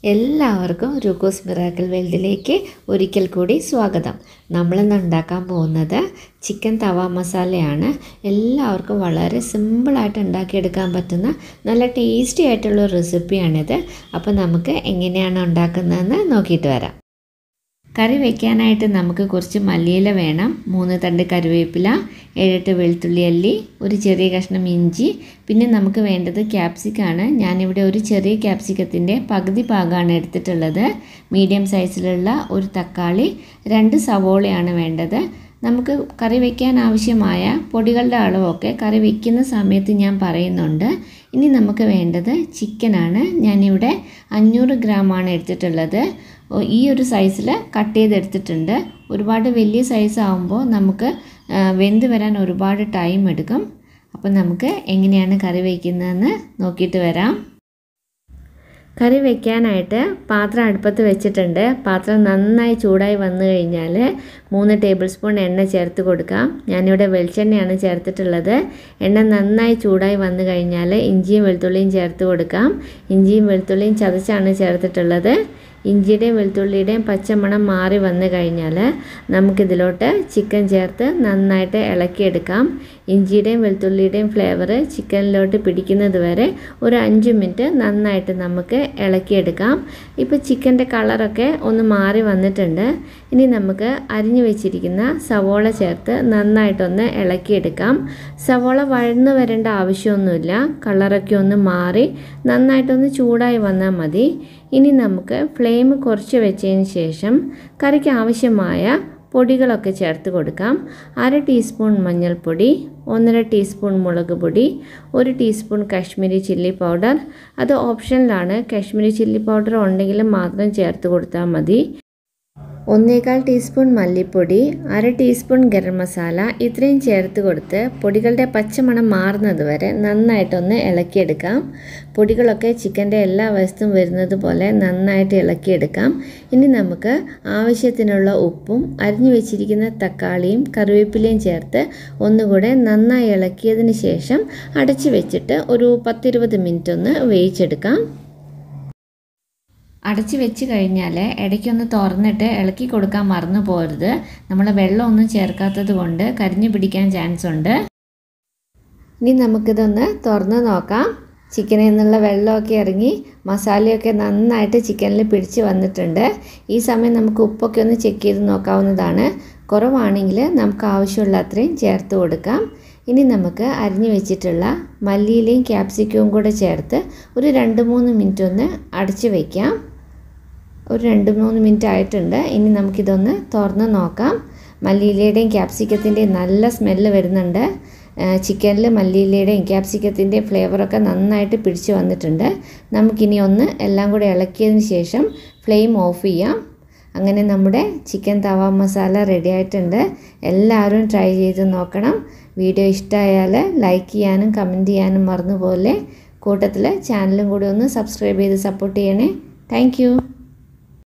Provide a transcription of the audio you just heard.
എല്ലാവർക്കും റുക്കോസ് മിറാക്കിൾ വേൾഡിലേക്ക് ഒരിക്കൽ കൂടി സ്വാഗതം നമ്മളിന്ന് ഉണ്ടാക്കാൻ പോകുന്നത് ചിക്കൻ തവ മസാലയാണ് എല്ലാവർക്കും വളരെ സിമ്പിളായിട്ട് ഉണ്ടാക്കിയെടുക്കാൻ പറ്റുന്ന നല്ല ടേസ്റ്റി ആയിട്ടുള്ള ഒരു റെസിപ്പിയാണിത് അപ്പോൾ നമുക്ക് എങ്ങനെയാണ് ഉണ്ടാക്കുന്നതെന്ന് നോക്കിയിട്ട് വരാം കറി വയ്ക്കാനായിട്ട് നമുക്ക് കുറച്ച് മല്ലിയില വേണം മൂന്ന് തണ്ട് കറിവേപ്പില ഏഴെട്ട് വെളുത്തുള്ളി അല്ലി ഒരു ചെറിയ കഷ്ണം ഇഞ്ചി പിന്നെ നമുക്ക് വേണ്ടത് ക്യാപ്സിക്കാണ് ഞാനിവിടെ ഒരു ചെറിയ ക്യാപ്സിക്കത്തിൻ്റെ പകുതി ഭാഗമാണ് എടുത്തിട്ടുള്ളത് മീഡിയം സൈസിലുള്ള ഒരു തക്കാളി രണ്ട് സവോളയാണ് വേണ്ടത് നമുക്ക് കറി വയ്ക്കാൻ ആവശ്യമായ പൊടികളുടെ അളവൊക്കെ കറി വയ്ക്കുന്ന സമയത്ത് ഞാൻ പറയുന്നുണ്ട് ഇനി നമുക്ക് വേണ്ടത് ചിക്കനാണ് ഞാനിവിടെ അഞ്ഞൂറ് ഗ്രാമാണ് എടുത്തിട്ടുള്ളത് ഈ ഒരു സൈസിൽ കട്ട് ചെയ്തെടുത്തിട്ടുണ്ട് ഒരുപാട് വലിയ സൈസ് ആകുമ്പോൾ നമുക്ക് വെന്ത് വരാൻ ഒരുപാട് ടൈം എടുക്കും അപ്പോൾ നമുക്ക് എങ്ങനെയാണ് കറി വയ്ക്കുന്നതെന്ന് നോക്കിയിട്ട് വരാം കറി വയ്ക്കാനായിട്ട് പാത്രം അടുപ്പത്ത് വെച്ചിട്ടുണ്ട് പാത്രം നന്നായി ചൂടായി വന്നു കഴിഞ്ഞാൽ മൂന്ന് ടേബിൾ സ്പൂൺ എണ്ണ ചേർത്ത് കൊടുക്കാം ഞാനിവിടെ വെളിച്ചെണ്ണയാണ് ചേർത്തിട്ടുള്ളത് എണ്ണ നന്നായി ചൂടായി വന്നു കഴിഞ്ഞാൽ ഇഞ്ചിയും വെളുത്തുള്ളിയും ചേർത്ത് കൊടുക്കാം ഇഞ്ചിയും വെളുത്തുള്ളിയും ചതച്ചാണ് ചേർത്തിട്ടുള്ളത് ഇഞ്ചിയുടെയും വെളുത്തുള്ളിയുടെയും പച്ചമണം മാറി വന്നു കഴിഞ്ഞാൽ നമുക്കിതിലോട്ട് ചിക്കൻ ചേർത്ത് നന്നായിട്ട് ഇളക്കിയെടുക്കാം ഇഞ്ചിയുടെയും വെളുത്തുള്ളിയുടെയും ഫ്ലേവർ ചിക്കനിലോട്ട് പിടിക്കുന്നത് വരെ ഒരു അഞ്ച് മിനിറ്റ് നന്നായിട്ട് നമുക്ക് ഇളക്കിയെടുക്കാം ഇപ്പോൾ ചിക്കൻ്റെ കളറൊക്കെ ഒന്ന് മാറി വന്നിട്ടുണ്ട് ഇനി നമുക്ക് അരിഞ്ഞു വെച്ചിരിക്കുന്ന സവോള ചേർത്ത് നന്നായിട്ടൊന്ന് ഇളക്കിയെടുക്കാം സവോള വഴന്നു വരേണ്ട ആവശ്യമൊന്നുമില്ല കളറൊക്കെ ഒന്ന് മാറി നന്നായിട്ടൊന്ന് ചൂടായി വന്നാൽ മതി ഇനി നമുക്ക് ഫ്ലെയിം കുറച്ച് വെച്ചതിന് ശേഷം കറിക്ക് ആവശ്യമായ പൊടികളൊക്കെ ചേർത്ത് കൊടുക്കാം അര ടീസ്പൂൺ മഞ്ഞൾപ്പൊടി ഒന്നര ടീസ്പൂൺ മുളക് പൊടി ഒരു ടീസ്പൂൺ കാശ്മീരി ചില്ലി പൗഡർ അത് ഓപ്ഷനിലാണ് കാശ്മീരി ചില്ലി പൗഡർ ഉണ്ടെങ്കിൽ മാത്രം ചേർത്ത് കൊടുത്താൽ മതി ഒന്നേകാൽ ടീസ്പൂൺ മല്ലിപ്പൊടി അര ടീസ്പൂൺ ഗരം മസാല ഇത്രയും ചേർത്ത് കൊടുത്ത് പൊടികളുടെ പച്ചമണം മാറുന്നത് വരെ നന്നായിട്ടൊന്ന് ഇളക്കിയെടുക്കാം പൊടികളൊക്കെ ചിക്കൻ്റെ എല്ലാ വശത്തും വരുന്നത് പോലെ നന്നായിട്ട് ഇളക്കിയെടുക്കാം ഇനി നമുക്ക് ആവശ്യത്തിനുള്ള ഉപ്പും അരിഞ്ഞു വെച്ചിരിക്കുന്ന തക്കാളിയും കറിവേപ്പിലയും ചേർത്ത് ഒന്നുകൂടെ നന്നായി ഇളക്കിയതിന് ശേഷം അടച്ചു വെച്ചിട്ട് ഒരു പത്തിരുപത് മിനിറ്റ് ഒന്ന് വേവിച്ചെടുക്കാം അടച്ച് വെച്ച് കഴിഞ്ഞാൽ ഇടയ്ക്കൊന്ന് തുറന്നിട്ട് ഇളക്കി കൊടുക്കാൻ മറന്നു പോരുത് നമ്മൾ വെള്ളമൊന്നും ചേർക്കാത്തത് കൊണ്ട് കരിഞ്ഞു പിടിക്കാൻ ചാൻസ് ഉണ്ട് ഇനി നമുക്കിതൊന്ന് തുറന്ന് നോക്കാം ചിക്കനിൽ നിന്നുള്ള വെള്ളമൊക്കെ ഇറങ്ങി മസാലയൊക്കെ നന്നായിട്ട് ചിക്കനിൽ പിടിച്ച് വന്നിട്ടുണ്ട് ഈ സമയം നമുക്ക് ഉപ്പൊക്കെ ഒന്ന് ചെക്ക് ചെയ്ത് നോക്കാവുന്നതാണ് കുറവാണെങ്കിൽ നമുക്ക് ആവശ്യമുള്ള അത്രയും ചേർത്ത് കൊടുക്കാം ഇനി നമുക്ക് അരിഞ്ഞു വെച്ചിട്ടുള്ള മല്ലിയിലയും ക്യാപ്സിക്കവും കൂടെ ചേർത്ത് ഒരു രണ്ട് മൂന്ന് മിനിറ്റ് ഒന്ന് അടച്ച് വയ്ക്കാം ഒരു രണ്ട് മൂന്ന് മിനിറ്റ് ആയിട്ടുണ്ട് ഇനി നമുക്കിതൊന്ന് തുറന്ന് നോക്കാം മല്ലിയിലയുടെയും ക്യാപ്സിക്കത്തിൻ്റെയും നല്ല സ്മെല്ല് വരുന്നുണ്ട് ചിക്കനിൽ മല്ലിയിലയുടെയും ക്യാപ്സിക്കത്തിൻ്റെയും ഫ്ലേവറൊക്കെ നന്നായിട്ട് പിടിച്ച് വന്നിട്ടുണ്ട് നമുക്കിനി ഒന്ന് എല്ലാം കൂടെ ഇളക്കിയതിന് ശേഷം ഫ്ലെയിം ഓഫ് ചെയ്യാം അങ്ങനെ നമ്മുടെ ചിക്കൻ തവ മസാല റെഡി ആയിട്ടുണ്ട് എല്ലാവരും ട്രൈ ചെയ്ത് നോക്കണം വീഡിയോ ഇഷ്ടമായാൽ ലൈക്ക് ചെയ്യാനും കമൻറ്റ് ചെയ്യാനും മറന്നുപോലെ കൂട്ടത്തിൽ ചാനലും കൂടി ഒന്ന് സബ്സ്ക്രൈബ് ചെയ്ത് സപ്പോർട്ട് ചെയ്യണേ താങ്ക്